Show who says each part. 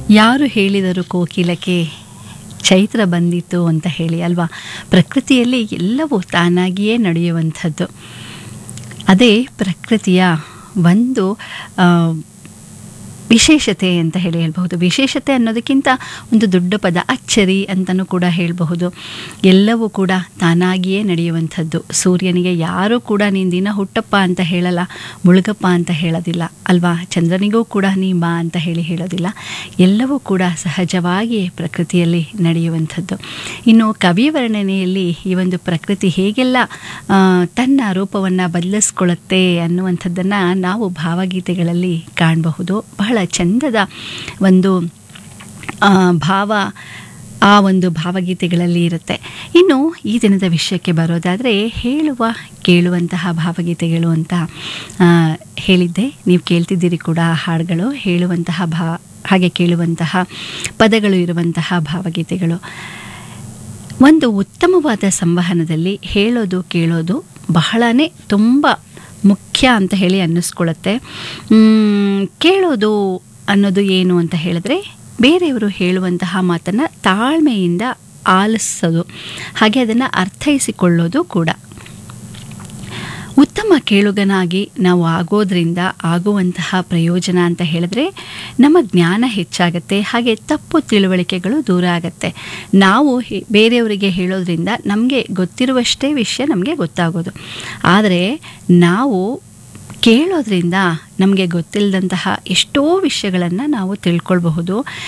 Speaker 1: ಯಾರು ಹೇಳಿದರು ಕೋಕಿಲಕ್ಕೆ ಚೈತ್ರ ಬಂದಿತು ಅಂತ ಹೇಳಿ ಅಲ್ವಾ ಪ್ರಕೃತಿಯಲ್ಲಿ ಎಲ್ಲವೂ ತಾನಾಗಿಯೇ ನಡೆಯುವಂಥದ್ದು ಅದೇ ಪ್ರಕೃತಿಯ ಒಂದು ಆ, ವಿಶೇಷತೆ ಅಂತ ಹೇಳಿ ಹೇಳ್ಬಹುದು ವಿಶೇಷತೆ ಅನ್ನೋದಕ್ಕಿಂತ ಒಂದು ದೊಡ್ಡ ಪದ ಅಚ್ಚರಿ ಅಂತಲೂ ಕೂಡ ಹೇಳಬಹುದು ಎಲ್ಲವೂ ಕೂಡ ತಾನಾಗಿಯೇ ನಡೆಯುವಂಥದ್ದು ಸೂರ್ಯನಿಗೆ ಯಾರೂ ಕೂಡ ನೀನು ದಿನ ಹುಟ್ಟಪ್ಪ ಅಂತ ಹೇಳಲ್ಲ ಮುಳುಗಪ್ಪ ಅಂತ ಹೇಳೋದಿಲ್ಲ ಅಲ್ವಾ ಚಂದ್ರನಿಗೂ ಕೂಡ ನೀ ಬಾ ಅಂತ ಹೇಳಿ ಹೇಳೋದಿಲ್ಲ ಎಲ್ಲವೂ ಕೂಡ ಸಹಜವಾಗಿಯೇ ಪ್ರಕೃತಿಯಲ್ಲಿ ನಡೆಯುವಂಥದ್ದು ಇನ್ನು ಕವಿ ವರ್ಣನೆಯಲ್ಲಿ ಈ ಒಂದು ಪ್ರಕೃತಿ ಹೇಗೆಲ್ಲ ಆ, ತನ್ನ ರೂಪವನ್ನು ಬದಲಿಸ್ಕೊಳ್ಳುತ್ತೆ ಅನ್ನುವಂಥದ್ದನ್ನು ನಾವು ಭಾವಗೀತೆಗಳಲ್ಲಿ ಕಾಣಬಹುದು ಬಹಳ ಚಂದದ ಒಂದು ಆ, ಭಾವ ಆ ಒಂದು ಭಾವಗೀತೆಗಳಲ್ಲಿ ಇರುತ್ತೆ ಇನ್ನು ಈ ದಿನದ ವಿಷಯಕ್ಕೆ ಬರೋದಾದರೆ ಹೇಳುವ ಕೇಳುವಂತಹ ಭಾವಗೀತೆಗಳು ಅಂತ ಆ, ಹೇಳಿದ್ದೆ ನೀವು ಕೇಳ್ತಿದ್ದೀರಿ ಕೂಡ ಆ ಹಾಡುಗಳು ಹೇಳುವಂತಹ ಭಾ ಹಾಗೆ ಕೇಳುವಂತಹ ಪದಗಳು ಇರುವಂತಹ ಭಾವಗೀತೆಗಳು ಒಂದು ಉತ್ತಮವಾದ ಸಂವಹನದಲ್ಲಿ ಹೇಳೋದು ಕೇಳೋದು ಬಹಳನೇ ತುಂಬ ಮುಖ್ಯ ಅಂತ ಹೇಳಿ ಅನ್ನಿಸ್ಕೊಳ್ಳುತ್ತೆ ಮ್, ಕೇಳೋದು ಅನ್ನೋದು ಏನು ಅಂತ ಹೇಳಿದ್ರೆ ಬೇರೆಯವರು ಹೇಳುವಂತಹ ಮಾತನ್ನು ತಾಳ್ಮೆಯಿಂದ ಆಲಿಸೋದು ಹಾಗೆ ಅದನ್ನು ಅರ್ಥೈಸಿಕೊಳ್ಳೋದು ಕೂಡ ಉತ್ತಮ ಕೇಳುಗನಾಗಿ ನಾವು ಆಗೋದ್ರಿಂದ ಆಗುವಂತಹ ಪ್ರಯೋಜನ ಅಂತ ಹೇಳಿದ್ರೆ ನಮ್ಮ ಜ್ಞಾನ ಹೆಚ್ಚಾಗತ್ತೆ ಹಾಗೆ ತಪ್ಪು ತಿಳುವಳಿಕೆಗಳು ದೂರ ಆಗತ್ತೆ ನಾವು ಹೇ- ಬೇರೆಯವರಿಗೆ ಹೇಳೋದ್ರಿಂದ ನಮಗೆ ಗೊತ್ತಿರುವಷ್ಟೇ ವಿಷಯ ನಮಗೆ ಗೊತ್ತಾಗೋದು ಆದರೆ ನಾವು ಕೇಳೋದ್ರಿಂದ ನಮಗೆ ಗೊತ್ತಿಲ್ಲದಂತಹ ಎಷ್ಟೋ ವಿಷಯಗಳನ್ನು ನಾವು ತಿಳ್ಕೊಳ್ಬಹುದು